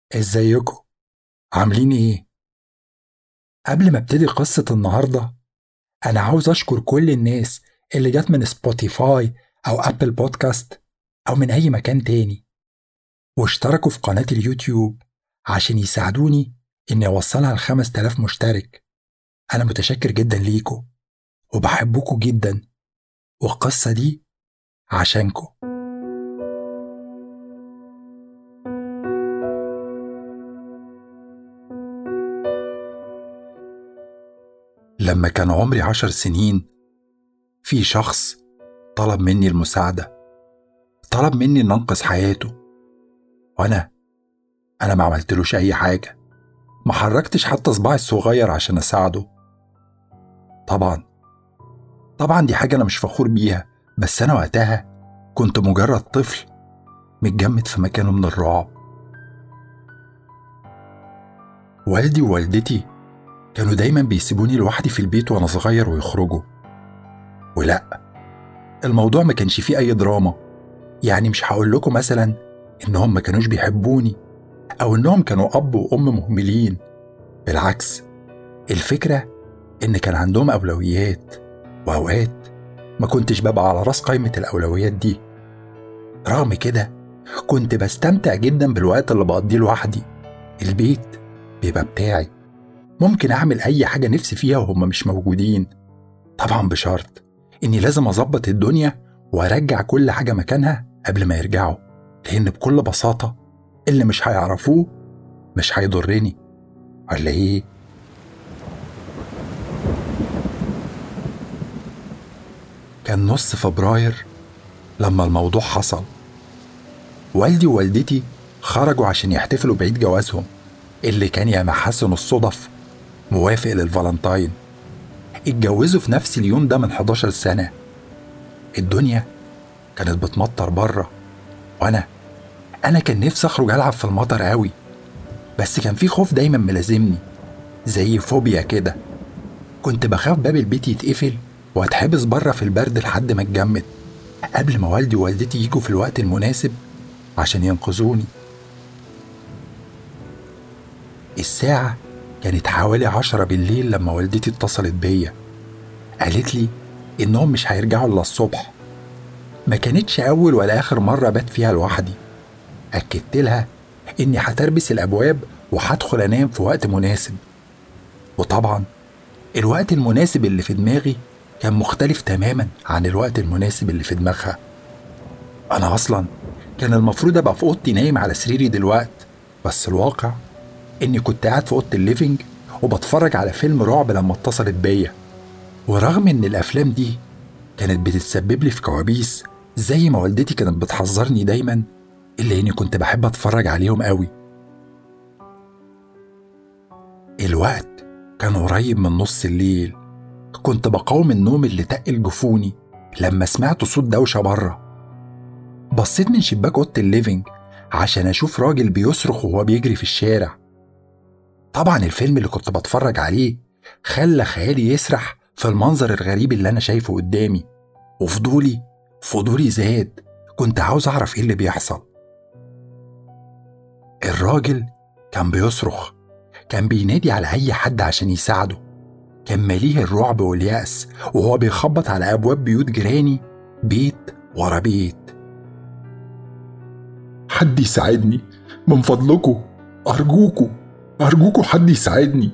ازيكم عاملين ايه قبل ما ابتدي قصة النهاردة أنا عاوز أشكر كل الناس اللي جت من سبوتيفاي أو أبل بودكاست أو من أي مكان تاني واشتركوا في قناة اليوتيوب عشان يساعدوني إني أوصلها لخمس تلاف مشترك أنا متشكر جدا ليكوا وبحبكوا جدا والقصة دي عشانكوا لما كان عمري عشر سنين في شخص طلب مني المساعدة طلب مني إن أنقذ حياته وأنا أنا ما عملتلوش أي حاجة ما حركتش حتى صباعي الصغير عشان أساعده طبعا طبعا دي حاجة أنا مش فخور بيها بس أنا وقتها كنت مجرد طفل متجمد في مكانه من الرعب والدي ووالدتي كانوا دايما بيسيبوني لوحدي في البيت وانا صغير ويخرجوا ولا الموضوع ما كانش فيه اي دراما يعني مش هقول لكم مثلا انهم ما كانوش بيحبوني او انهم كانوا اب وام مهملين بالعكس الفكره ان كان عندهم اولويات واوقات ما كنتش ببقى على راس قائمه الاولويات دي رغم كده كنت بستمتع جدا بالوقت اللي بقضيه لوحدي البيت بيبقى بتاعي ممكن أعمل أي حاجة نفسي فيها وهم مش موجودين طبعا بشرط إني لازم أظبط الدنيا وأرجع كل حاجة مكانها قبل ما يرجعوا لأن بكل بساطة اللي مش هيعرفوه مش هيضرني ولا إيه؟ كان نص فبراير لما الموضوع حصل والدي ووالدتي خرجوا عشان يحتفلوا بعيد جوازهم اللي كان يا محاسن الصدف موافق للفالنتاين اتجوزوا في نفس اليوم ده من 11 سنة الدنيا كانت بتمطر بره وأنا أنا كان نفسي أخرج ألعب في المطر قوي بس كان في خوف دايما ملازمني زي فوبيا كده كنت بخاف باب البيت يتقفل واتحبس بره في البرد لحد ما اتجمد قبل ما والدي ووالدتي يجوا في الوقت المناسب عشان ينقذوني الساعة كانت حوالي عشرة بالليل لما والدتي اتصلت بيا قالت لي إنهم مش هيرجعوا إلا الصبح ما كانتش أول ولا آخر مرة بات فيها لوحدي أكدت لها إني هتربس الأبواب وهدخل أنام في وقت مناسب وطبعا الوقت المناسب اللي في دماغي كان مختلف تماما عن الوقت المناسب اللي في دماغها أنا أصلا كان المفروض أبقى في أوضتي نايم على سريري دلوقت بس الواقع إني كنت قاعد في أوضة الليفينج وبتفرج على فيلم رعب لما اتصلت بيا ورغم إن الأفلام دي كانت بتتسبب لي في كوابيس زي ما والدتي كانت بتحذرني دايما إلا إني كنت بحب أتفرج عليهم قوي الوقت كان قريب من نص الليل كنت بقاوم النوم اللي تقل جفوني لما سمعت صوت دوشة بره بصيت من شباك أوضة الليفينج عشان أشوف راجل بيصرخ وهو بيجري في الشارع طبعا الفيلم اللي كنت بتفرج عليه خلى خيالي يسرح في المنظر الغريب اللي أنا شايفه قدامي وفضولي فضولي زاد كنت عاوز أعرف إيه اللي بيحصل الراجل كان بيصرخ كان بينادي على أي حد عشان يساعده كان مليه الرعب واليأس وهو بيخبط على أبواب بيوت جيراني بيت ورا بيت حد يساعدني من فضلكم أرجوكوا أرجوكوا حد يساعدني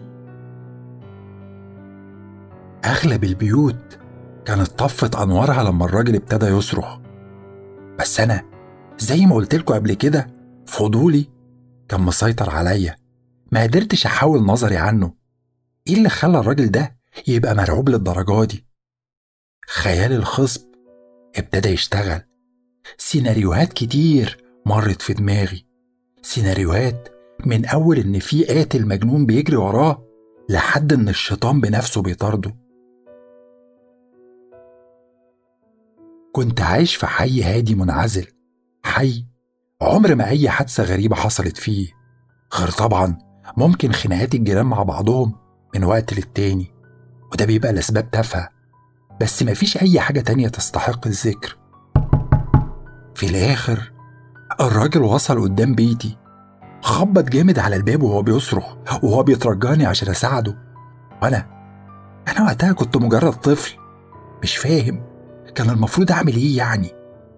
أغلب البيوت كانت طفت أنوارها لما الراجل ابتدى يصرخ بس أنا زي ما قلتلكوا قبل كده فضولي كان مسيطر عليا ما قدرتش أحاول نظري عنه إيه اللي خلى الراجل ده يبقى مرعوب للدرجة دي خيال الخصب ابتدى يشتغل سيناريوهات كتير مرت في دماغي سيناريوهات من أول إن في قاتل مجنون بيجري وراه لحد إن الشيطان بنفسه بيطارده كنت عايش في حي هادي منعزل حي عمر ما أي حادثة غريبة حصلت فيه غير طبعا ممكن خناقات الجيران مع بعضهم من وقت للتاني وده بيبقى لأسباب تافهة بس مفيش أي حاجة تانية تستحق الذكر في الآخر الراجل وصل قدام بيتي خبط جامد على الباب وهو بيصرخ وهو بيترجاني عشان أساعده وأنا أنا وقتها كنت مجرد طفل مش فاهم كان المفروض أعمل إيه يعني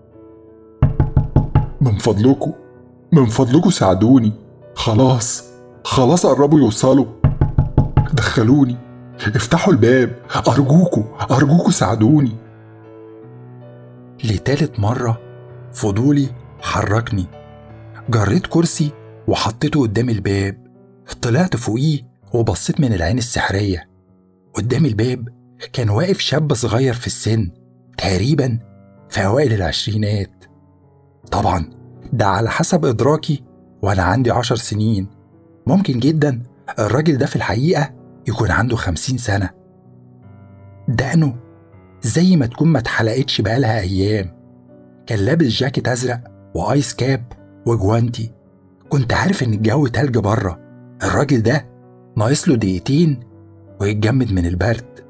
من فضلكم من فضلكم ساعدوني خلاص خلاص قربوا يوصلوا دخلوني افتحوا الباب أرجوكوا أرجوكوا ساعدوني لتالت مرة فضولي حركني جريت كرسي وحطيته قدام الباب طلعت فوقيه وبصيت من العين السحرية قدام الباب كان واقف شاب صغير في السن تقريبا في أوائل العشرينات طبعا ده على حسب إدراكي وأنا عندي عشر سنين ممكن جدا الراجل ده في الحقيقة يكون عنده خمسين سنة دقنه زي ما تكون ما اتحلقتش بقالها أيام كان لابس جاكيت أزرق وآيس كاب وجوانتي كنت عارف إن الجو تلج بره الراجل ده ناقص له دقيقتين ويتجمد من البرد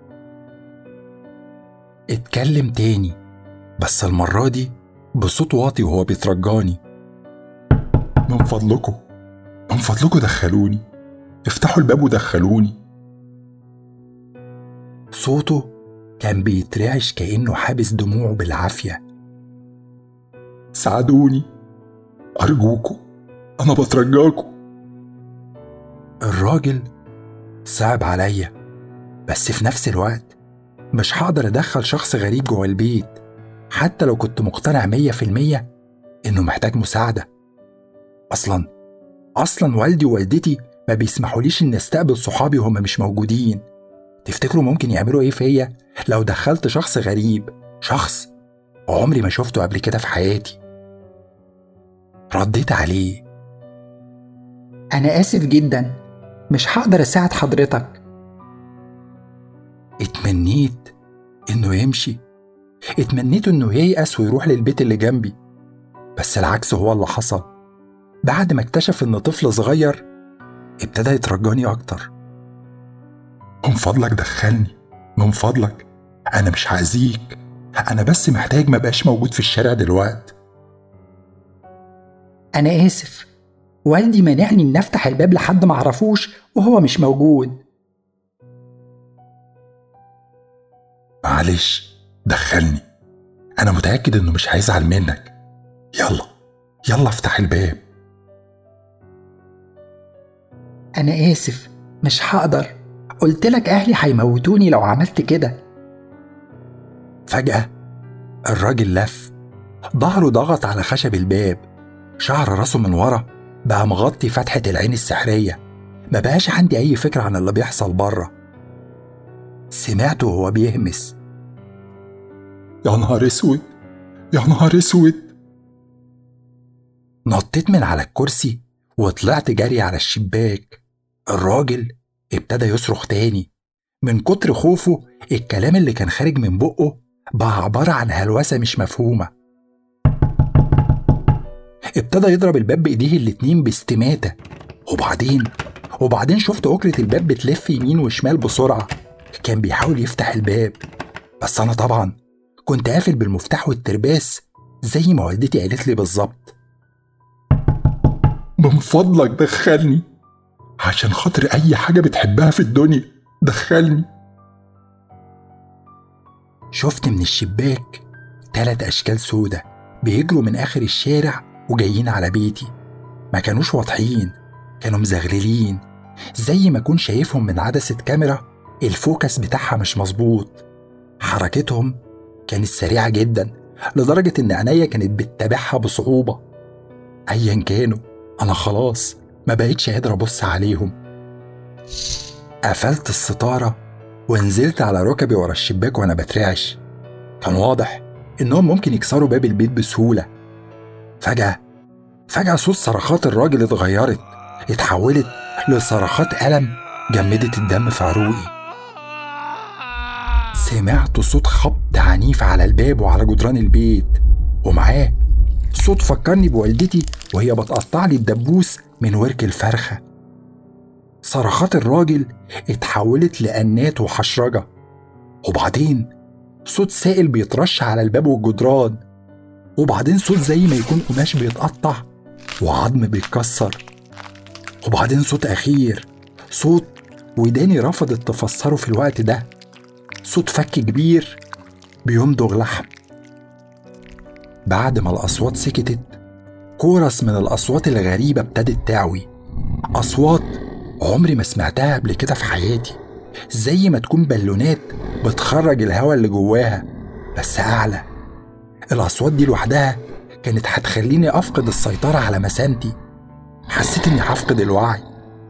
اتكلم تاني بس المرة دي بصوت واطي وهو بيترجاني من فضلكم من فضلكم دخلوني افتحوا الباب ودخلوني صوته كان بيترعش كأنه حابس دموعه بالعافية ساعدوني أرجوكم أنا بترجاكم الراجل صعب عليا بس في نفس الوقت مش هقدر أدخل شخص غريب جوه البيت حتى لو كنت مقتنع مية في المية إنه محتاج مساعدة أصلا أصلا والدي ووالدتي ما بيسمحوليش إني أستقبل صحابي وهم مش موجودين تفتكروا ممكن يعملوا إيه فيا لو دخلت شخص غريب شخص عمري ما شفته قبل كده في حياتي رديت عليه أنا آسف جدا مش هقدر أساعد حضرتك اتمنيت إنه يمشي اتمنيت إنه ييأس ويروح للبيت اللي جنبي بس العكس هو اللي حصل بعد ما اكتشف إن طفل صغير ابتدى يترجاني أكتر من فضلك دخلني من فضلك أنا مش هأذيك أنا بس محتاج ما بقاش موجود في الشارع دلوقتي أنا آسف والدي مانعني إن أفتح الباب لحد معرفوش وهو مش موجود معلش دخلني أنا متأكد إنه مش هيزعل منك يلا يلا افتح الباب أنا آسف مش هقدر قلت لك أهلي هيموتوني لو عملت كده فجأة الراجل لف ظهره ضغط على خشب الباب شعر راسه من ورا بقى مغطي فتحة العين السحرية ما بقاش عندي أي فكرة عن اللي بيحصل بره سمعته وهو بيهمس يا نهار اسود يا نهار اسود نطيت من على الكرسي وطلعت جري على الشباك الراجل ابتدى يصرخ تاني من كتر خوفه الكلام اللي كان خارج من بقه بقى عبارة عن هلوسة مش مفهومة ابتدى يضرب الباب بإيديه الاتنين باستماتة وبعدين وبعدين شفت أكرة الباب بتلف يمين وشمال بسرعة كان بيحاول يفتح الباب بس أنا طبعا كنت قافل بالمفتاح والترباس زي ما والدتي قالت لي بالظبط من فضلك دخلني عشان خاطر أي حاجة بتحبها في الدنيا دخلني شفت من الشباك تلات أشكال سودة بيجروا من آخر الشارع وجايين على بيتي ما كانوش واضحين كانوا مزغللين زي ما أكون شايفهم من عدسة كاميرا الفوكس بتاعها مش مظبوط حركتهم كانت سريعة جدا لدرجة إن عينيا كانت بتتابعها بصعوبة أيا كانوا أنا خلاص ما بقتش قادر أبص عليهم قفلت الستارة ونزلت على ركبي ورا الشباك وأنا بترعش كان واضح إنهم ممكن يكسروا باب البيت بسهولة فجأة فجأة صوت صرخات الراجل اتغيرت اتحولت لصرخات ألم جمدت الدم في عروقي سمعت صوت خبط عنيف على الباب وعلى جدران البيت ومعاه صوت فكرني بوالدتي وهي بتقطع لي الدبوس من ورك الفرخة صرخات الراجل اتحولت لأنات وحشرجة وبعدين صوت سائل بيترش على الباب والجدران وبعدين صوت زي ما يكون قماش بيتقطع وعظم بيتكسر وبعدين صوت أخير صوت وداني رفضت تفسره في الوقت ده صوت فك كبير بيمضغ لحم بعد ما الأصوات سكتت كورس من الأصوات الغريبة ابتدت تعوي أصوات عمري ما سمعتها قبل كده في حياتي زي ما تكون بالونات بتخرج الهواء اللي جواها بس أعلى الأصوات دي لوحدها كانت هتخليني أفقد السيطرة على مسانتي حسيت إني هفقد الوعي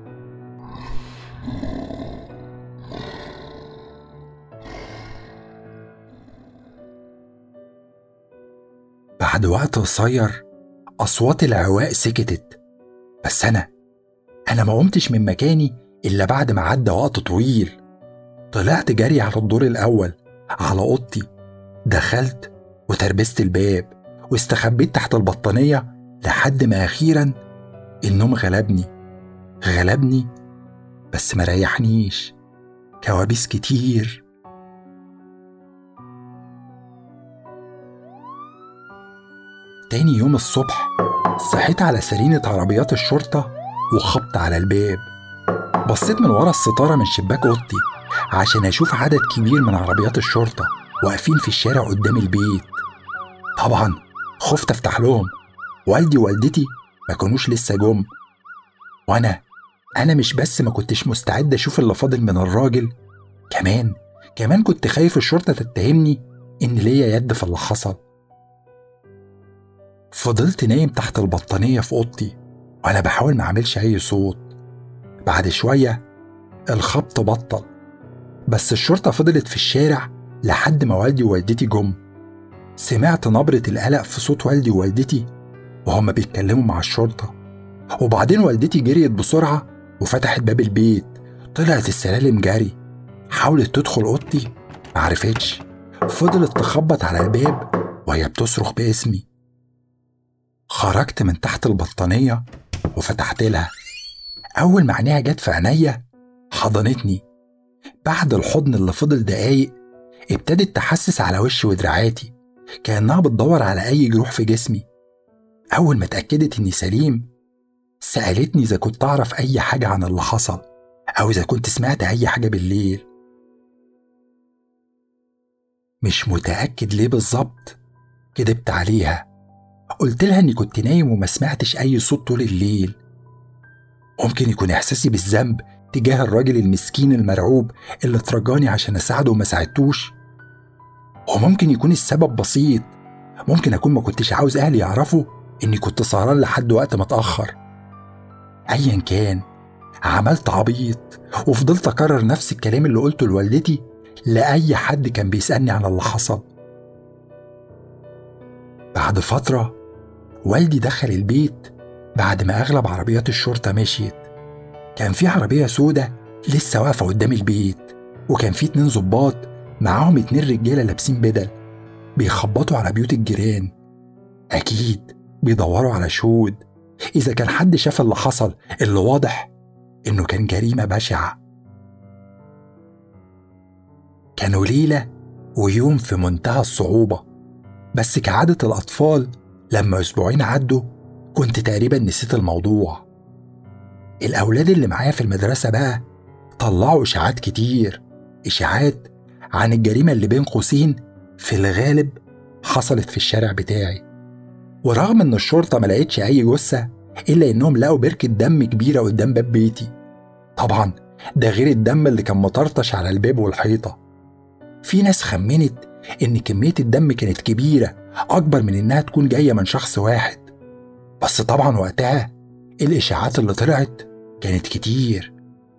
بعد وقت قصير أصوات العواء سكتت بس أنا أنا ما قمتش من مكاني إلا بعد ما عدى وقت طويل طلعت جري على الدور الأول على أوضتي دخلت وتربست الباب واستخبيت تحت البطانية لحد ما أخيرا النوم غلبني غلبني بس ما ريحنيش كوابيس كتير تاني يوم الصبح صحيت على سرينة عربيات الشرطة وخبط على الباب بصيت من ورا الستارة من شباك أوضتي عشان أشوف عدد كبير من عربيات الشرطة واقفين في الشارع قدام البيت طبعا خفت أفتح لهم والدي ووالدتي ما كانوش لسه جم وأنا أنا مش بس ما كنتش مستعد أشوف اللي فاضل من الراجل كمان كمان كنت خايف الشرطة تتهمني إن ليا يد في اللي حصل فضلت نايم تحت البطانية في أوضتي وأنا بحاول ما أعملش أي صوت بعد شوية الخبط بطل بس الشرطة فضلت في الشارع لحد ما والدي ووالدتي جم سمعت نبرة القلق في صوت والدي ووالدتي وهما بيتكلموا مع الشرطة وبعدين والدتي جريت بسرعة وفتحت باب البيت طلعت السلالم جري حاولت تدخل أوضتي معرفتش فضلت تخبط على الباب وهي بتصرخ باسمي خرجت من تحت البطانية وفتحت لها أول ما عينيها جت في عينيا حضنتني بعد الحضن اللي فضل دقايق ابتدت تحسس على وشي ودراعاتي كأنها بتدور على أي جروح في جسمي أول ما اتأكدت إني سليم سألتني إذا كنت أعرف أي حاجة عن اللي حصل أو إذا كنت سمعت أي حاجة بالليل مش متأكد ليه بالظبط كدبت عليها قلت لها إني كنت نايم وما سمعتش أي صوت طول الليل ممكن يكون إحساسي بالذنب تجاه الراجل المسكين المرعوب اللي ترجاني عشان أساعده وما ساعدتوش وممكن يكون السبب بسيط ممكن أكون ما كنتش عاوز أهلي يعرفوا إني كنت سهران لحد وقت متأخر أيا كان عملت عبيط وفضلت أكرر نفس الكلام اللي قلته لوالدتي لأي حد كان بيسألني عن اللي حصل بعد فترة والدي دخل البيت بعد ما أغلب عربيات الشرطة مشيت كان في عربية سودة لسه واقفة قدام البيت وكان في اتنين ظباط معاهم اتنين رجالة لابسين بدل بيخبطوا على بيوت الجيران أكيد بيدوروا على شهود إذا كان حد شاف اللي حصل اللي واضح إنه كان جريمة بشعة كانوا ليلة ويوم في منتهى الصعوبة بس كعادة الأطفال لما أسبوعين عدوا كنت تقريبا نسيت الموضوع الأولاد اللي معايا في المدرسة بقى طلعوا إشاعات كتير إشاعات عن الجريمة اللي بين قوسين في الغالب حصلت في الشارع بتاعي ورغم إن الشرطة ما لقيتش أي جثة إلا إنهم لقوا بركة دم كبيرة قدام باب بيتي طبعا ده غير الدم اللي كان مطرطش على الباب والحيطة في ناس خمنت إن كمية الدم كانت كبيرة أكبر من إنها تكون جاية من شخص واحد بس طبعا وقتها الإشاعات اللي طلعت كانت كتير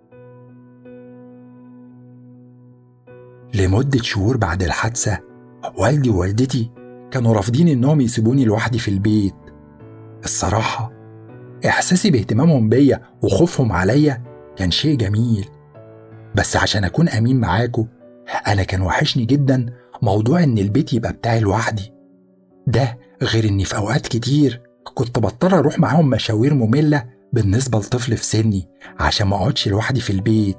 لمدة شهور بعد الحادثة والدي ووالدتي كانوا رافضين إنهم يسيبوني لوحدي في البيت الصراحة إحساسي باهتمامهم بيا وخوفهم عليا كان شيء جميل بس عشان أكون أمين معاكم أنا كان وحشني جدا موضوع إن البيت يبقى بتاعي لوحدي ده غير إني في أوقات كتير كنت بضطر أروح معاهم مشاوير مملة بالنسبة لطفل في سني عشان ما أقعدش لوحدي في البيت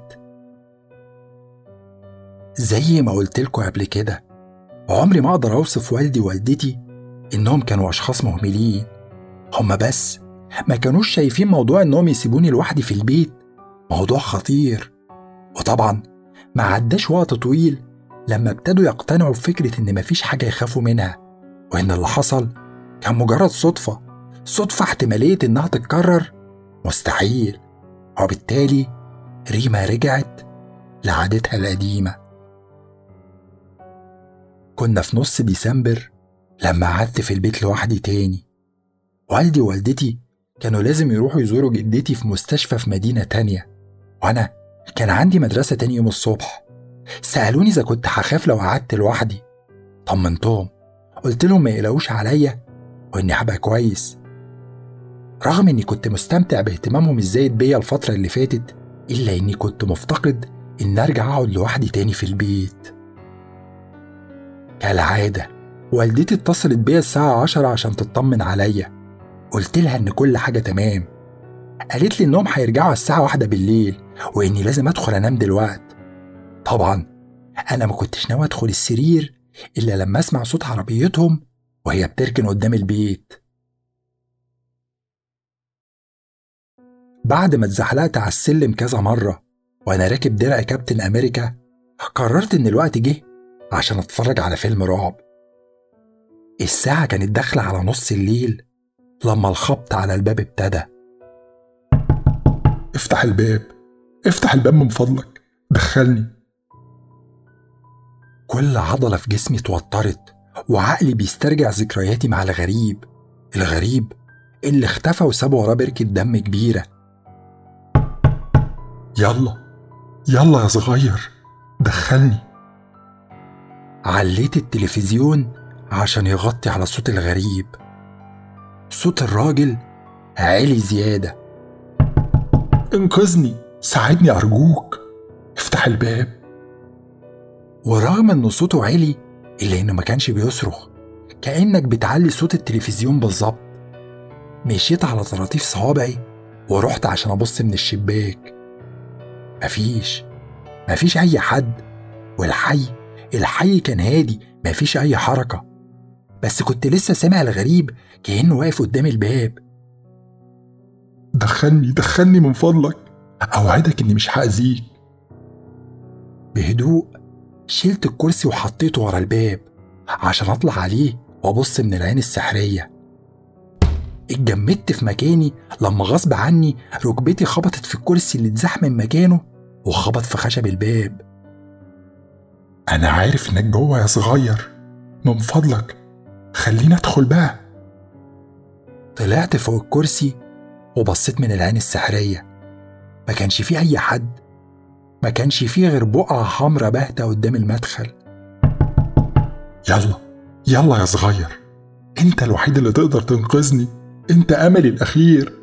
زي ما قلت لكم قبل كده عمري ما أقدر أوصف والدي ووالدتي إنهم كانوا أشخاص مهملين هما بس ما كانوش شايفين موضوع انهم يسيبوني لوحدي في البيت موضوع خطير وطبعا ما عداش وقت طويل لما ابتدوا يقتنعوا بفكرة إن مفيش حاجة يخافوا منها وإن اللي حصل كان مجرد صدفة صدفة احتمالية إنها تتكرر مستحيل وبالتالي ريما رجعت لعادتها القديمة كنا في نص ديسمبر لما قعدت في البيت لوحدي تاني والدي ووالدتي كانوا لازم يروحوا يزوروا جدتي في مستشفى في مدينة تانية وأنا كان عندي مدرسة تاني يوم الصبح سألوني إذا كنت هخاف لو قعدت لوحدي طمنتهم قلت لهم ما يقلقوش عليا وإني هبقى كويس رغم إني كنت مستمتع باهتمامهم الزايد بيا الفترة اللي فاتت إلا إني كنت مفتقد إن أرجع أقعد لوحدي تاني في البيت كالعادة والدتي اتصلت بيا الساعة عشرة عشان تطمن عليا قلت لها إن كل حاجة تمام قالت لي إنهم هيرجعوا الساعة واحدة بالليل وإني لازم أدخل أنام دلوقت طبعا أنا ما كنتش ناوي أدخل السرير إلا لما أسمع صوت عربيتهم وهي بتركن قدام البيت بعد ما اتزحلقت على السلم كذا مرة وأنا راكب درع كابتن أمريكا قررت إن الوقت جه عشان أتفرج على فيلم رعب الساعة كانت داخلة على نص الليل لما الخبط على الباب ابتدى افتح الباب افتح الباب من فضلك دخلني كل عضلة في جسمي اتوترت وعقلي بيسترجع ذكرياتي مع الغريب الغريب اللي اختفى وساب وراه بركة دم كبيرة يلا يلا يا صغير دخلني عليت التلفزيون عشان يغطي على صوت الغريب صوت الراجل عالي زيادة انقذني ساعدني أرجوك افتح الباب ورغم ان صوته عالي الا انه ما كانش بيصرخ كانك بتعلي صوت التلفزيون بالظبط مشيت على طراطيف صوابعي ورحت عشان ابص من الشباك مفيش مفيش اي حد والحي الحي كان هادي مفيش اي حركه بس كنت لسه سامع الغريب كانه واقف قدام الباب دخلني دخلني من فضلك أوعدك إني مش هأذيك بهدوء شلت الكرسي وحطيته ورا الباب عشان اطلع عليه وابص من العين السحرية اتجمدت في مكاني لما غصب عني ركبتي خبطت في الكرسي اللي اتزاح من مكانه وخبط في خشب الباب أنا عارف إنك جوه يا صغير من فضلك خليني أدخل بقى طلعت فوق الكرسي وبصيت من العين السحرية ما كانش فيه أي حد ما كانش فيه غير بقعة حمرا باهتة قدام المدخل يلا يلا يا صغير انت الوحيد اللي تقدر تنقذني انت املي الاخير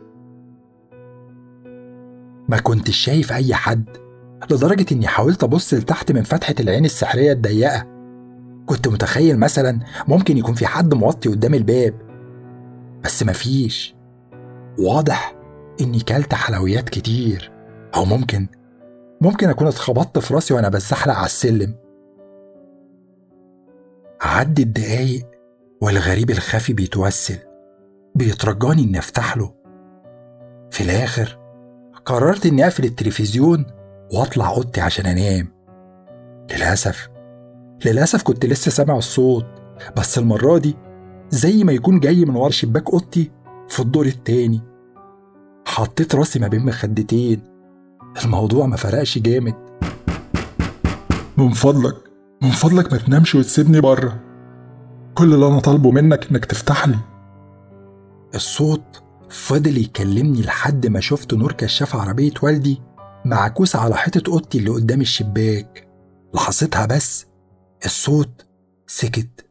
ما كنتش شايف أي حد لدرجة إني حاولت أبص لتحت من فتحة العين السحرية الضيقة كنت متخيل مثلا ممكن يكون في حد موطي قدام الباب بس مفيش واضح إني كلت حلويات كتير أو ممكن ممكن أكون اتخبطت في راسي وأنا بتزحلق على السلم عدت دقايق والغريب الخفي بيتوسل بيترجاني إني أفتح له في الآخر قررت إني أقفل التلفزيون وأطلع أوضتي عشان أنام للأسف للأسف كنت لسه سامع الصوت بس المرة دي زي ما يكون جاي من ورا شباك أوضتي في الدور التاني حطيت راسي ما بين مخدتين الموضوع ما فرقش جامد من فضلك من فضلك ما تنامش وتسيبني بره كل اللي انا طالبه منك انك تفتح لي الصوت فضل يكلمني لحد ما شفت نور كشاف عربية والدي معكوس على حيطة أوضتي اللي قدام الشباك لحظتها بس الصوت سكت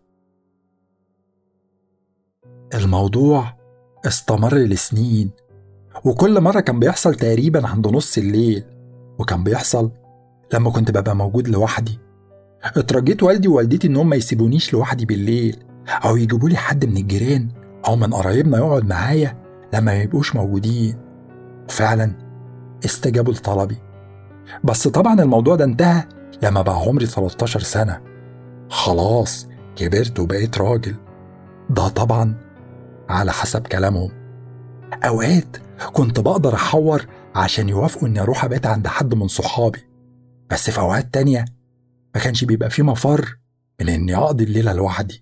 الموضوع استمر لسنين وكل مرة كان بيحصل تقريبا عند نص الليل وكان بيحصل لما كنت ببقى موجود لوحدي اترجيت والدي ووالدتي انهم ما يسيبونيش لوحدي بالليل او يجيبوا لي حد من الجيران او من قرايبنا يقعد معايا لما ما يبقوش موجودين وفعلا استجابوا لطلبي بس طبعا الموضوع ده انتهى لما بقى عمري 13 سنة خلاص كبرت وبقيت راجل ده طبعا على حسب كلامهم أوقات كنت بقدر أحور عشان يوافقوا إني أروح أبات عند حد من صحابي بس في أوقات تانية ما كانش بيبقى في مفر من إني أقضي الليلة لوحدي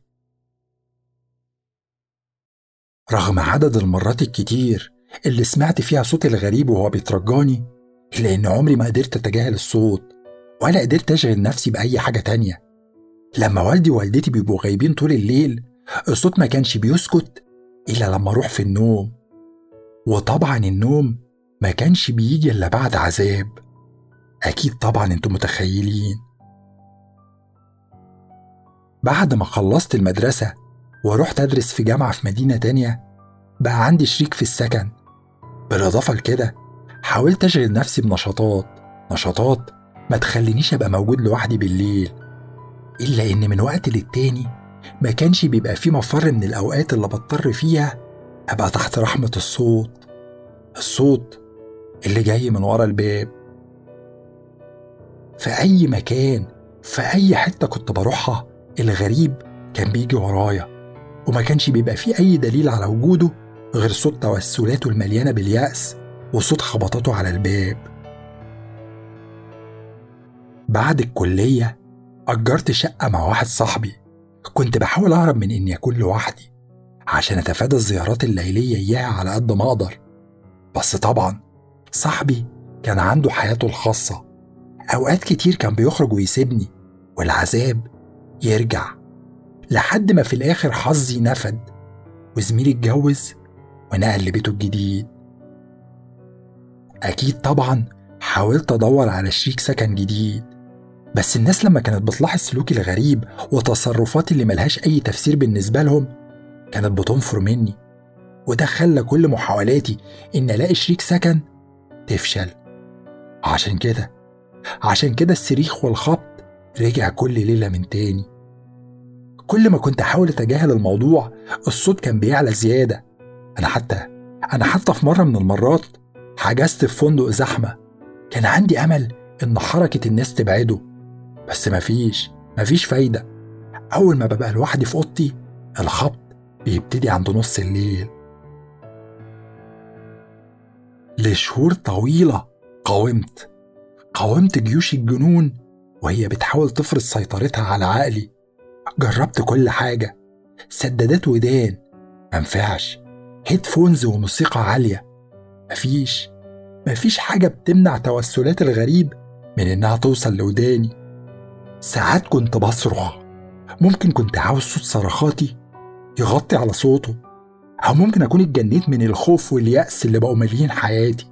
رغم عدد المرات الكتير اللي سمعت فيها صوت الغريب وهو بيترجاني إلا إن عمري ما قدرت أتجاهل الصوت ولا قدرت أشغل نفسي بأي حاجة تانية لما والدي ووالدتي بيبقوا غايبين طول الليل الصوت ما كانش بيسكت إلا لما أروح في النوم وطبعا النوم ما كانش بيجي إلا بعد عذاب أكيد طبعا أنتم متخيلين بعد ما خلصت المدرسة ورحت أدرس في جامعة في مدينة تانية بقى عندي شريك في السكن بالإضافة لكده حاولت أشغل نفسي بنشاطات نشاطات ما تخلينيش أبقى موجود لوحدي بالليل إلا إن من وقت للتاني ما كانش بيبقى في مفر من الأوقات اللي بضطر فيها أبقى تحت رحمة الصوت الصوت اللي جاي من ورا الباب في أي مكان في أي حتة كنت بروحها الغريب كان بيجي ورايا وما كانش بيبقى فيه أي دليل على وجوده غير صوت توسلاته المليانة باليأس وصوت خبطاته على الباب بعد الكلية أجرت شقة مع واحد صاحبي كنت بحاول أهرب من إني أكون لوحدي عشان أتفادى الزيارات الليلية إياها على قد ما أقدر بس طبعا صاحبي كان عنده حياته الخاصة أوقات كتير كان بيخرج ويسيبني والعذاب يرجع لحد ما في الآخر حظي نفد وزميلي اتجوز ونقل لبيته الجديد أكيد طبعا حاولت أدور على شريك سكن جديد بس الناس لما كانت بتلاحظ سلوكي الغريب وتصرفاتي اللي ملهاش أي تفسير بالنسبة لهم كانت بتنفر مني وده خلى كل محاولاتي إن ألاقي شريك سكن تفشل عشان كده عشان كده الصريخ والخبط رجع كل ليلة من تاني كل ما كنت أحاول أتجاهل الموضوع الصوت كان بيعلى زيادة أنا حتى أنا حتى في مرة من المرات حجزت في فندق زحمة كان عندي أمل إن حركة الناس تبعده بس مفيش مفيش فايدة أول ما ببقى لوحدي في أوضتي الخبط بيبتدي عند نص الليل لشهور طويلة قاومت قاومت جيوش الجنون وهي بتحاول تفرض سيطرتها على عقلي جربت كل حاجة سدادات ودان منفعش هيدفونز وموسيقى عالية مفيش مفيش حاجة بتمنع توسلات الغريب من إنها توصل لوداني ساعات كنت بصرخ ممكن كنت عاوز صوت صرخاتي يغطي على صوته أو ممكن أكون اتجنيت من الخوف واليأس اللي بقوا مالين حياتي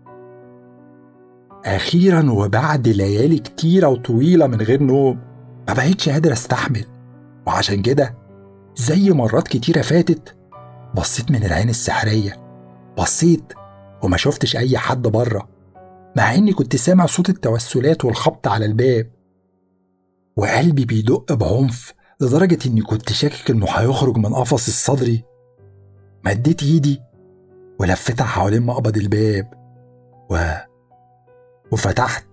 أخيرا وبعد ليالي كتيرة وطويلة من غير نوم ما بقيتش قادر أستحمل وعشان كده زي مرات كتيرة فاتت بصيت من العين السحرية بصيت وما شفتش أي حد بره مع إني كنت سامع صوت التوسلات والخبط على الباب وقلبي بيدق بعنف لدرجة إني كنت شاكك إنه هيخرج من قفص الصدري مديت إيدي ولفتها حوالين مقبض الباب و... وفتحت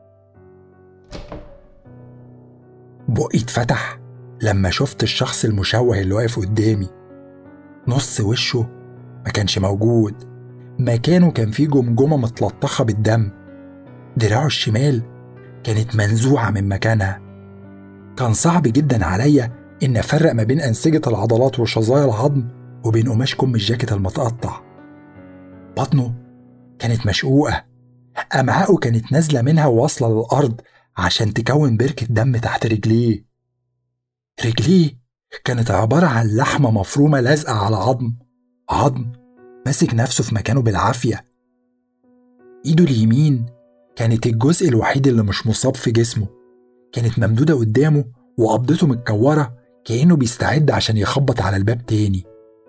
بقي اتفتح لما شفت الشخص المشوه اللي واقف قدامي نص وشه ما كانش موجود مكانه كان فيه جمجمة متلطخة بالدم دراعه الشمال كانت منزوعة من مكانها كان صعب جدا عليا إن أفرق ما بين أنسجة العضلات وشظايا العظم وبين قماش كم الجاكيت المتقطع بطنه كانت مشقوقة أمعائه كانت نازلة منها وواصلة للأرض عشان تكون بركة دم تحت رجليه رجليه كانت عبارة عن لحمة مفرومة لازقة على عظم عظم ماسك نفسه في مكانه بالعافية إيده اليمين كانت الجزء الوحيد اللي مش مصاب في جسمه كانت ممدودة قدامه وقبضته متكورة كأنه بيستعد عشان يخبط على الباب تاني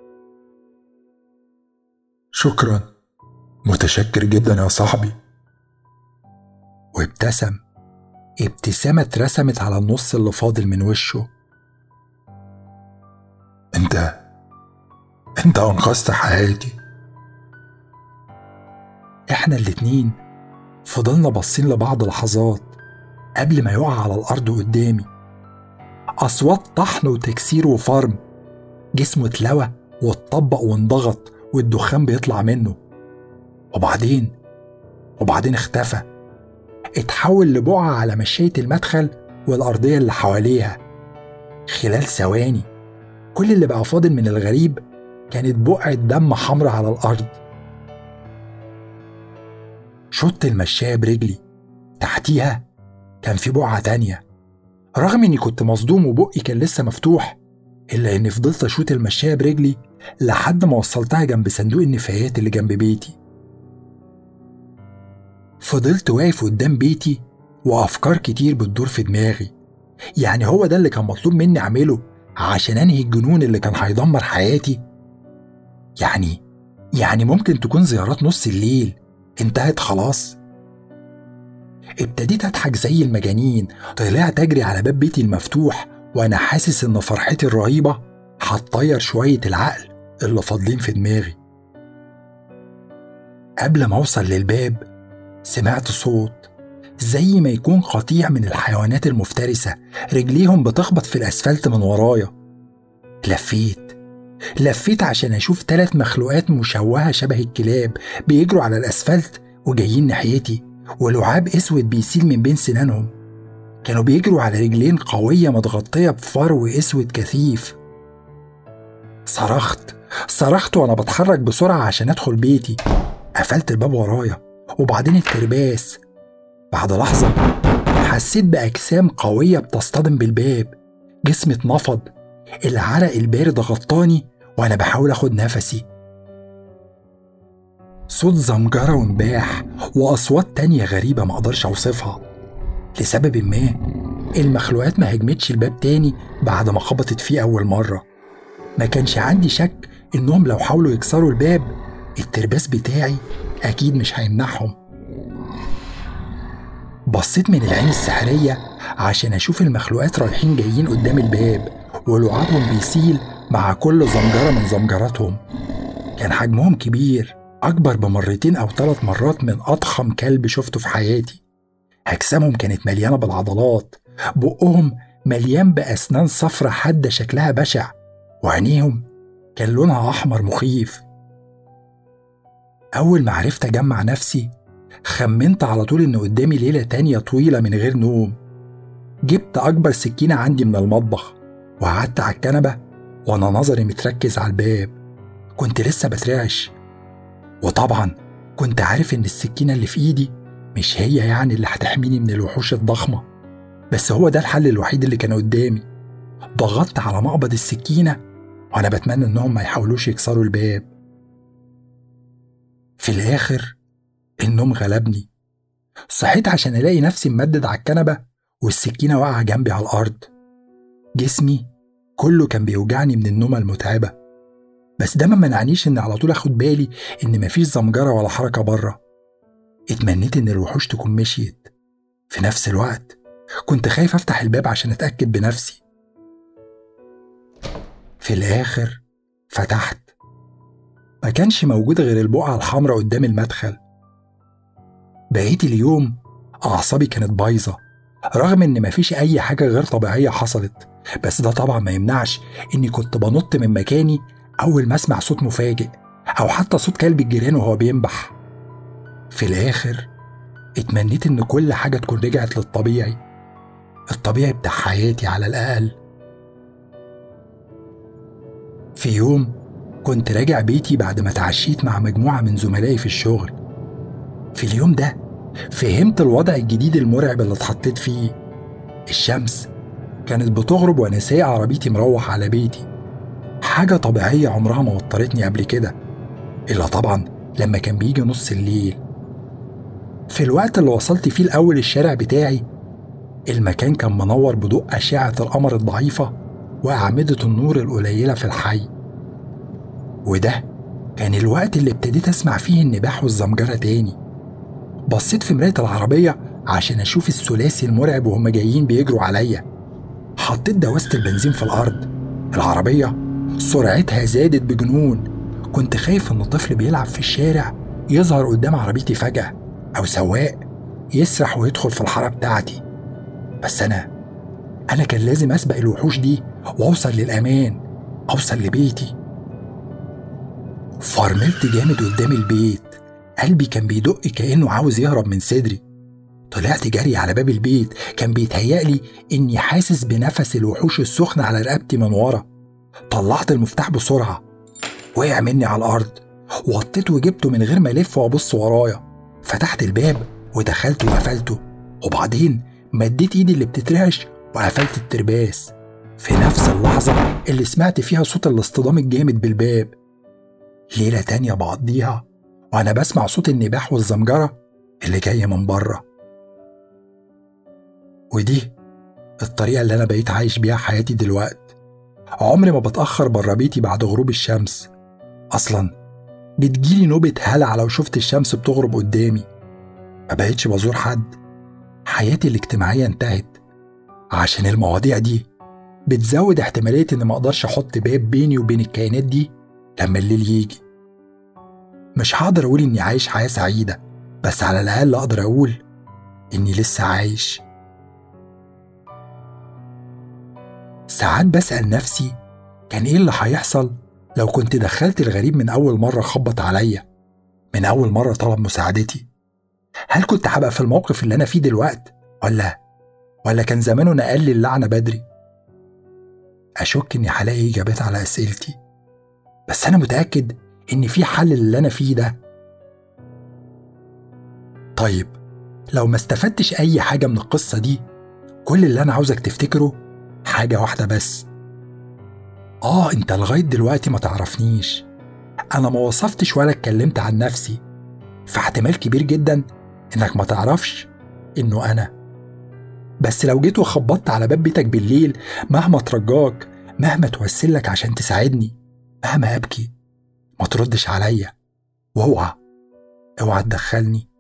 شكرا متشكر جدا يا صاحبي وابتسم ابتسامة اترسمت على النص اللي فاضل من وشه انت انت انقذت حياتي احنا الاتنين فضلنا باصين لبعض لحظات قبل ما يقع على الأرض قدامي أصوات طحن وتكسير وفرم جسمه اتلوى واتطبق وانضغط والدخان بيطلع منه وبعدين وبعدين اختفى اتحول لبقعة على مشاية المدخل والأرضية اللي حواليها خلال ثواني كل اللي بقى فاضل من الغريب كانت بقعة دم حمرا على الأرض شط المشاية برجلي تحتيها كان في بقعة تانية رغم إني كنت مصدوم وبقي كان لسه مفتوح إلا إني فضلت أشوط المشاية برجلي لحد ما وصلتها جنب صندوق النفايات اللي جنب بيتي فضلت واقف قدام بيتي وأفكار كتير بتدور في دماغي يعني هو ده اللي كان مطلوب مني أعمله عشان أنهي الجنون اللي كان هيدمر حياتي يعني يعني ممكن تكون زيارات نص الليل انتهت خلاص ابتديت أضحك زي المجانين طلعت أجري على باب بيتي المفتوح وأنا حاسس إن فرحتي الرهيبة هتطير شوية العقل اللي فاضلين في دماغي قبل ما أوصل للباب سمعت صوت زي ما يكون قطيع من الحيوانات المفترسة رجليهم بتخبط في الأسفلت من ورايا لفيت لفيت عشان أشوف ثلاث مخلوقات مشوهة شبه الكلاب بيجروا على الأسفلت وجايين ناحيتي ولعاب أسود بيسيل من بين سنانهم كانوا بيجروا على رجلين قوية متغطية بفرو أسود كثيف صرخت صرخت وأنا بتحرك بسرعة عشان أدخل بيتي قفلت الباب ورايا وبعدين الترباس بعد لحظة حسيت بأجسام قوية بتصطدم بالباب جسمي اتنفض العرق البارد غطاني وأنا بحاول أخد نفسي صوت زمجرة ونباح وأصوات تانية غريبة مقدرش أوصفها لسبب ما المخلوقات ما هجمتش الباب تاني بعد ما خبطت فيه أول مرة ما كانش عندي شك إنهم لو حاولوا يكسروا الباب الترباس بتاعي أكيد مش هيمنعهم بصيت من العين السحرية عشان أشوف المخلوقات رايحين جايين قدام الباب ولعابهم بيسيل مع كل زمجرة من زمجراتهم كان حجمهم كبير أكبر بمرتين أو ثلاث مرات من أضخم كلب شفته في حياتي أجسامهم كانت مليانة بالعضلات بقهم مليان بأسنان صفرة حادة شكلها بشع وعينيهم كان لونها أحمر مخيف أول ما عرفت أجمع نفسي خمنت على طول إن قدامي ليلة تانية طويلة من غير نوم جبت أكبر سكينة عندي من المطبخ وقعدت على الكنبة وأنا نظري متركز على الباب كنت لسه بترعش وطبعا كنت عارف إن السكينة اللي في إيدي مش هي يعني اللي هتحميني من الوحوش الضخمة بس هو ده الحل الوحيد اللي كان قدامي ضغطت على مقبض السكينة وأنا بتمنى إنهم ما يحاولوش يكسروا الباب في الآخر النوم غلبني صحيت عشان ألاقي نفسي ممدد على الكنبة والسكينة واقعة جنبي على الأرض جسمي كله كان بيوجعني من النومة المتعبة بس ده ما منعنيش إن على طول أخد بالي إن مفيش زمجرة ولا حركة بره اتمنيت إن الوحوش تكون مشيت في نفس الوقت كنت خايف أفتح الباب عشان أتأكد بنفسي في الآخر فتحت ما كانش موجود غير البقعة الحمراء قدام المدخل بقيت اليوم أعصابي كانت بايظة رغم إن مفيش أي حاجة غير طبيعية حصلت بس ده طبعا ما يمنعش إني كنت بنط من مكاني أول ما أسمع صوت مفاجئ أو حتى صوت كلب الجيران وهو بينبح في الآخر اتمنيت إن كل حاجة تكون رجعت للطبيعي الطبيعي بتاع حياتي على الأقل في يوم كنت راجع بيتي بعد ما اتعشيت مع مجموعة من زملائي في الشغل في اليوم ده فهمت الوضع الجديد المرعب اللي اتحطيت فيه الشمس كانت بتغرب وانا سايق عربيتي مروح على بيتي حاجة طبيعية عمرها ما وترتني قبل كده إلا طبعا لما كان بيجي نص الليل في الوقت اللي وصلت فيه الأول الشارع بتاعي المكان كان منور بضوء أشعة القمر الضعيفة وأعمدة النور القليلة في الحي وده كان الوقت اللي ابتديت أسمع فيه النباح والزمجرة تاني بصيت في مراية العربية عشان أشوف الثلاثي المرعب وهم جايين بيجروا عليا حطيت دواسة البنزين في الأرض العربية سرعتها زادت بجنون كنت خايف إن طفل بيلعب في الشارع يظهر قدام عربيتي فجأة أو سواق يسرح ويدخل في الحارة بتاعتي بس أنا أنا كان لازم أسبق الوحوش دي وأوصل للأمان أوصل لبيتي فرملت جامد قدام البيت قلبي كان بيدق كأنه عاوز يهرب من صدري طلعت جري على باب البيت كان بيتهيألي إني حاسس بنفس الوحوش السخنة على رقبتي من ورا طلعت المفتاح بسرعة وقع مني على الأرض وطيت وجبته من غير ما ألف وأبص ورايا فتحت الباب ودخلت وقفلته وبعدين مديت إيدي اللي بتترعش وقفلت الترباس في نفس اللحظة اللي سمعت فيها صوت الاصطدام الجامد بالباب ليلة تانية بقضيها وأنا بسمع صوت النباح والزمجرة اللي جاية من بره ودي الطريقة اللي أنا بقيت عايش بيها حياتي دلوقت عمري ما بتأخر بره بيتي بعد غروب الشمس أصلا بتجيلي نوبة هلع لو شفت الشمس بتغرب قدامي ما بقيتش بزور حد حياتي الاجتماعية انتهت عشان المواضيع دي بتزود احتمالية إن ما أقدرش أحط باب بيني وبين الكائنات دي لما الليل يجي مش هقدر أقول إني عايش حياة سعيدة بس على الأقل أقدر أقول إني لسه عايش ساعات بسأل نفسي كان إيه اللي هيحصل لو كنت دخلت الغريب من أول مرة خبط عليا من أول مرة طلب مساعدتي هل كنت هبقى في الموقف اللي أنا فيه دلوقت ولا ولا كان زمانه نقل لي اللعنة بدري أشك إني هلاقي إجابات على أسئلتي بس أنا متأكد إن في حل للي أنا فيه ده طيب لو ما استفدتش أي حاجة من القصة دي كل اللي أنا عاوزك تفتكره حاجة واحدة بس آه أنت لغاية دلوقتي ما تعرفنيش أنا ما وصفتش ولا اتكلمت عن نفسي فاحتمال كبير جدا إنك ما تعرفش إنه أنا بس لو جيت وخبطت على باب بيتك بالليل مهما ترجاك مهما توسلك عشان تساعدني مهما أبكي ما تردش عليا واوعى اوعى تدخلني